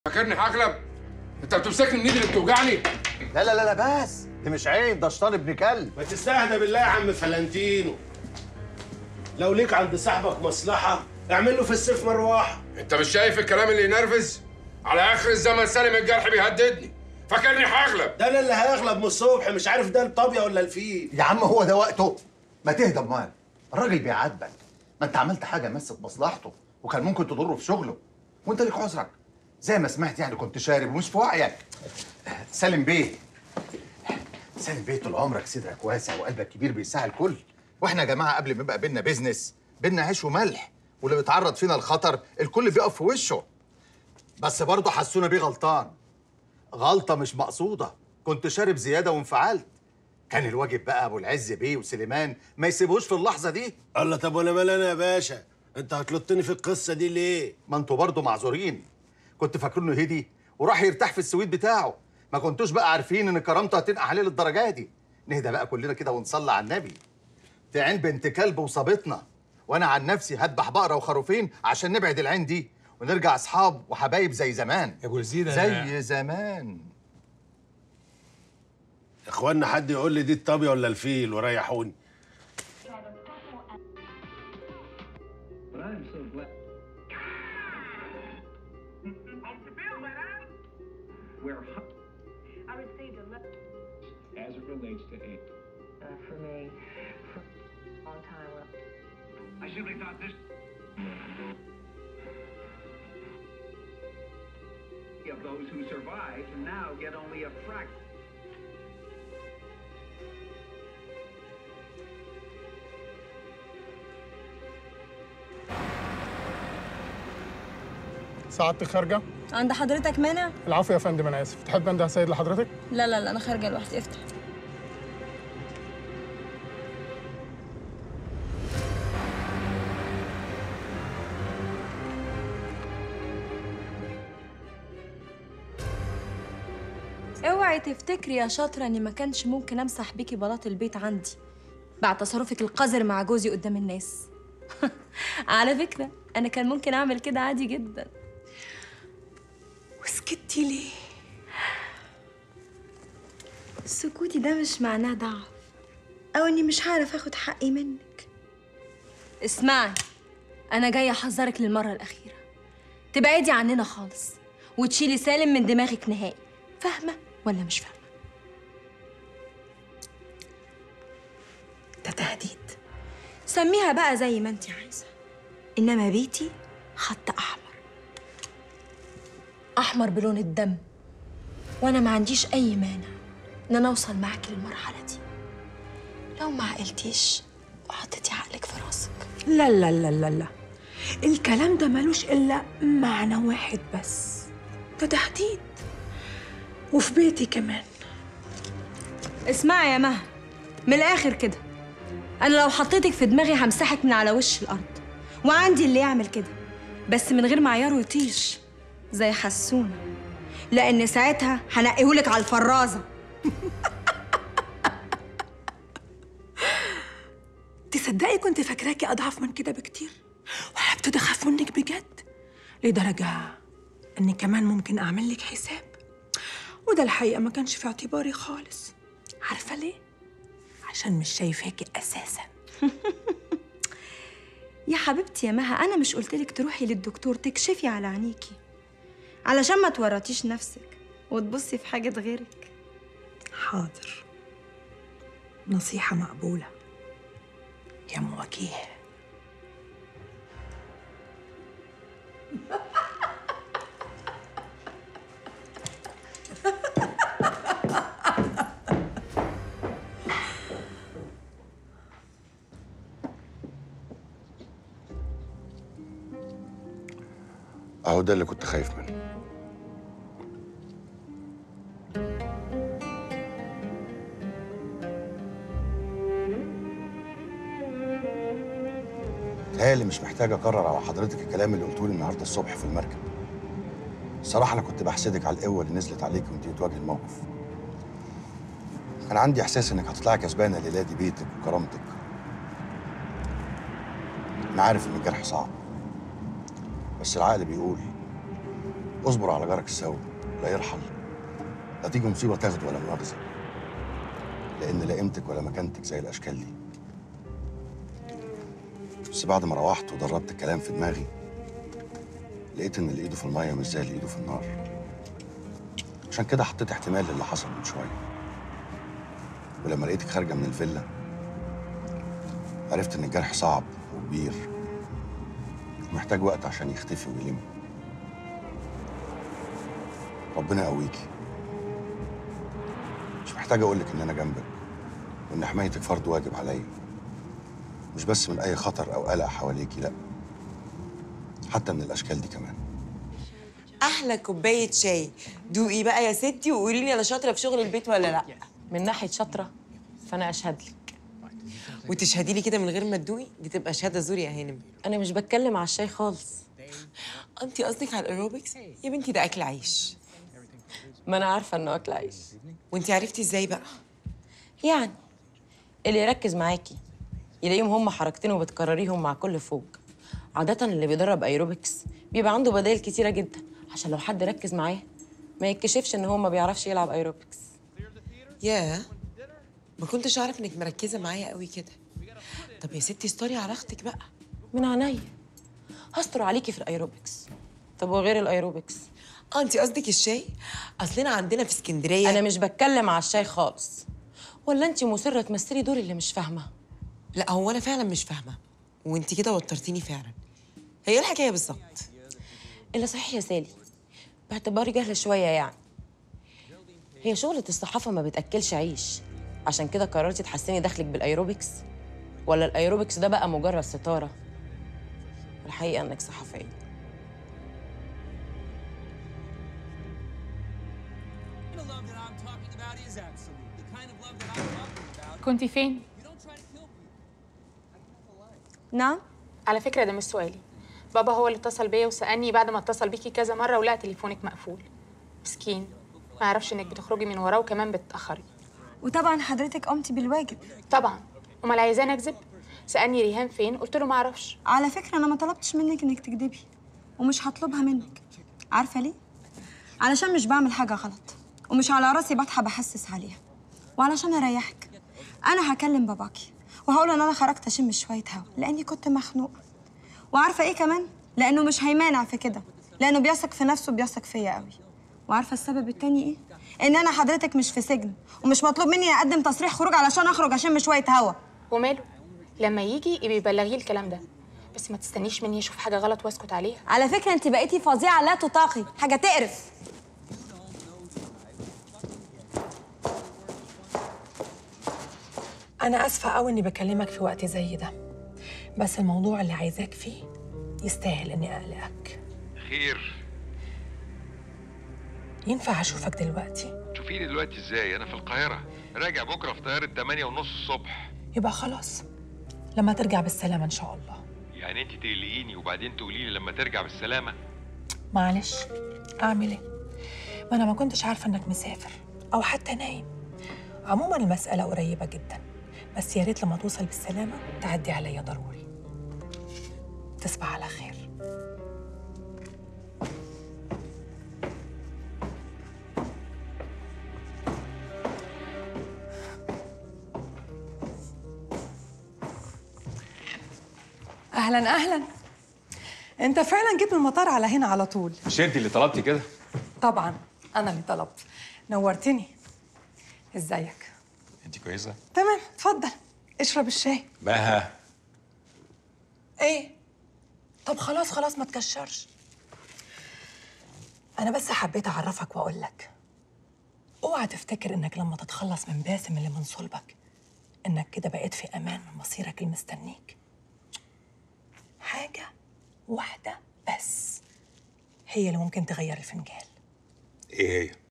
فاكرني هغلب انت بتمسكني من ايدي اللي بتوجعني لا لا لا لا بس دي مش عين ده شيطان ابن كلب ما تستهدى بالله يا عم فلانتينو لو ليك عند صاحبك مصلحة اعمل له في السيف مروحة انت مش شايف الكلام اللي ينرفز على اخر الزمن سالم الجرح بيهددني فاكرني هغلب ده انا اللي هيغلب من الصبح مش عارف ده الطابية ولا الفيل يا عم هو ده وقته ما تهدى امال الراجل بيعاتبك ما انت عملت حاجه مست مصلحته وكان ممكن تضره في شغله وانت ليك عذرك زي ما سمعت يعني كنت شارب ومش في وعيك سالم بيه سالم بيه طول عمرك صدرك واسع وقلبك كبير بيساع الكل واحنا يا جماعه قبل ما يبقى بينا بيزنس بينا عيش وملح واللي بيتعرض فينا الخطر الكل بيقف في وشه بس برضه حسونا بيه غلطان غلطه مش مقصوده كنت شارب زياده وانفعلت كان الواجب بقى ابو العز بيه وسليمان ما يسيبوش في اللحظه دي الله طب وانا مال انا يا باشا انت هتلطني في القصة دي ليه ما انتوا برضه معذورين كنت فاكرينه هدي وراح يرتاح في السويت بتاعه ما كنتوش بقى عارفين ان كرامته هتنقع عليه للدرجه دي نهدى بقى كلنا كده ونصلي على النبي دي عين بنت كلب وصابتنا وانا عن نفسي هذبح بقره وخروفين عشان نبعد العين دي ونرجع اصحاب وحبايب زي زمان يا ابو الزيد أنا- زي زمان يا اخوانا حد يقول لي دي الطابية ولا الفيل وريحوني But I'm so glad. We're hu- I received a letter as it relates to aid. uh, for me for a long time. I simply thought this. Of those who survived now get only a fraction. سعادتك خارجة؟ عند حضرتك مانع؟ العفو يا فندم أنا آسف، تحب أنده سيد لحضرتك؟ لا لا لا أنا خارجة لوحدي افتح اوعي تفتكري يا شاطرة اني ما كانش ممكن امسح بيكي بلاط البيت عندي بعد تصرفك القذر مع جوزي قدام الناس على فكرة انا كان ممكن اعمل كده عادي جدا وسكتي ليه؟ سكوتي ده مش معناه ضعف او اني مش هعرف اخد حقي منك اسمعي انا جايه احذرك للمره الاخيره تبعدي عننا خالص وتشيلي سالم من دماغك نهائي فاهمه ولا مش فاهمه ده تهديد سميها بقى زي ما انت عايزه انما بيتي خط احمر احمر بلون الدم وانا ما عنديش اي مانع ان انا اوصل معاكي للمرحله دي لو ما عقلتيش وحطيتي عقلك في راسك لا لا لا لا لا الكلام ده ملوش إلا معنى واحد بس ده تهديد وفي بيتي كمان اسمعي يا مها من الاخر كده انا لو حطيتك في دماغي همسحك من على وش الارض وعندي اللي يعمل كده بس من غير ما عياره يطيش زي حسونه لان ساعتها هنقيهولك على الفرازه تصدقي كنت فاكراكي أضعف من كده بكتير وأنا ابتدي أخاف منك بجد لدرجة إني كمان ممكن أعمل لك حساب وده الحقيقة ما كانش في اعتباري خالص عارفة ليه؟ عشان مش شايفاكي أساساً يا حبيبتي يا مها انا مش قلتلك تروحي للدكتور تكشفي على عينيكي علشان ما تورطيش نفسك وتبصي في حاجه غيرك حاضر نصيحة مقبولة يا أم وجيه اهو ده اللي كنت خايف منه تهيألي مش محتاج اكرر على حضرتك الكلام اللي قلته لي النهارده الصبح في المركب الصراحه انا كنت بحسدك على القوه اللي نزلت عليك وانت بتواجه الموقف كان عندي احساس انك هتطلعي كسبانه الليله دي بيتك وكرامتك انا عارف ان الجرح صعب بس العقل بيقول اصبر على جارك السوي لا يرحل لا تيجي مصيبه تاخده ولا مؤاخذه لان لا قيمتك ولا مكانتك زي الاشكال دي بس بعد ما روحت ودربت الكلام في دماغي لقيت ان اللي ايده في الميه مش زي اللي ايده في النار عشان كده حطيت احتمال للي حصل من شويه ولما لقيتك خارجه من الفيلا عرفت ان الجرح صعب وكبير محتاج وقت عشان يختفي ويلم ربنا يقويكي مش محتاج اقولك ان انا جنبك وان حمايتك فرض واجب عليا مش بس من اي خطر او قلق حواليكي لا حتى من الاشكال دي كمان احلى كوبايه شاي دوقي بقى يا ستي وقولي لي انا شاطره في شغل البيت ولا لا من ناحيه شاطره فانا اشهد لك وتشهدي لي كده من غير ما تدوقي دي تبقى شهاده زور يا هانم انا مش بتكلم على الشاي خالص انت قصدك على الايروبكس يا بنتي ده اكل عيش ما انا عارفه انه اكل عيش وانت عرفتي ازاي بقى يعني اللي يركز معاكي يلاقيهم هم حركتين وبتكرريهم مع كل فوق عادة اللي بيدرب ايروبكس بيبقى عنده بدائل كتيرة جدا عشان لو حد ركز معاه ما يتكشفش ان هو ما بيعرفش يلعب ايروبكس ياه ما كنتش اعرف انك مركزه معايا قوي كده طب يا ستي استوري على اختك بقى من عينيا هستر عليكي في الايروبكس طب وغير الايروبكس اه انت قصدك الشاي اصلنا عندنا في اسكندريه انا مش بتكلم على الشاي خالص ولا انت مصره تمثلي دور اللي مش فاهمه لا هو انا فعلا مش فاهمه وانت كده وترتيني فعلا هي إيه الحكايه بالظبط الا صحيح يا سالي باعتباري جهله شويه يعني هي شغلة الصحافة ما بتأكلش عيش عشان كده قررتي تحسني دخلك بالأيروبكس ولا الأيروبكس ده بقى مجرد ستارة الحقيقة إنك صحفية كنتي فين؟ نعم على فكرة ده مش سؤالي بابا هو اللي اتصل بيا وسألني بعد ما اتصل بيكي كذا مرة ولقى تليفونك مقفول مسكين ما يعرفش انك بتخرجي من وراه وكمان بتتأخري وطبعا حضرتك قمتي بالواجب طبعا امال عايزاني اكذب سألني ريهام فين قلت له ما اعرفش على فكرة أنا ما طلبتش منك إنك تكدبي ومش هطلبها منك عارفة ليه؟ علشان مش بعمل حاجة غلط ومش على راسي بطحة بحسس عليها وعلشان أريحك أنا هكلم باباكي وهقول إن أنا خرجت أشم شوية هوا لأني كنت مخنوقة وعارفة إيه كمان؟ لأنه مش هيمانع في كده لأنه بيثق في نفسه بيثق فيا قوي وعارفة السبب التاني إيه؟ إن أنا حضرتك مش في سجن ومش مطلوب مني أقدم تصريح خروج علشان أخرج أشم شوية هوا وماله لما يجي يبقى يبلغيه الكلام ده بس ما تستنيش مني اشوف حاجة غلط واسكت عليها على فكرة أنت بقيتي فظيعة لا تطاقي حاجة تقرف أنا آسفة أوي إني بكلمك في وقت زي ده بس الموضوع اللي عايزاك فيه يستاهل إني أقلقك خير ينفع أشوفك دلوقتي شوفيني دلوقتي ازاي انا في القاهره راجع بكره في طياره 8 ونص الصبح يبقى خلاص لما ترجع بالسلامة إن شاء الله يعني انت تقلقيني وبعدين تقولي لي لما ترجع بالسلامه معلش أعمل إيه؟ ما أنا ما كنتش عارفة إنك مسافر أو حتى نايم عموما المسألة قريبة جدا بس يا ريت لما توصل بالسلامة تعدي عليا ضروري تصبح على خير أهلا أهلا أنت فعلا جيت من المطار على هنا على طول مش انت اللي طلبتي كده طبعا أنا اللي طلبت نورتني ازيك انت كويسه تمام اتفضل اشرب الشاي بها ايه طب خلاص خلاص ما تكشرش انا بس حبيت اعرفك واقول لك اوعى تفتكر انك لما تتخلص من باسم اللي من صلبك انك كده بقيت في امان من مصيرك المستنيك حاجه واحده بس هي اللي ممكن تغير الفنجان ايه هي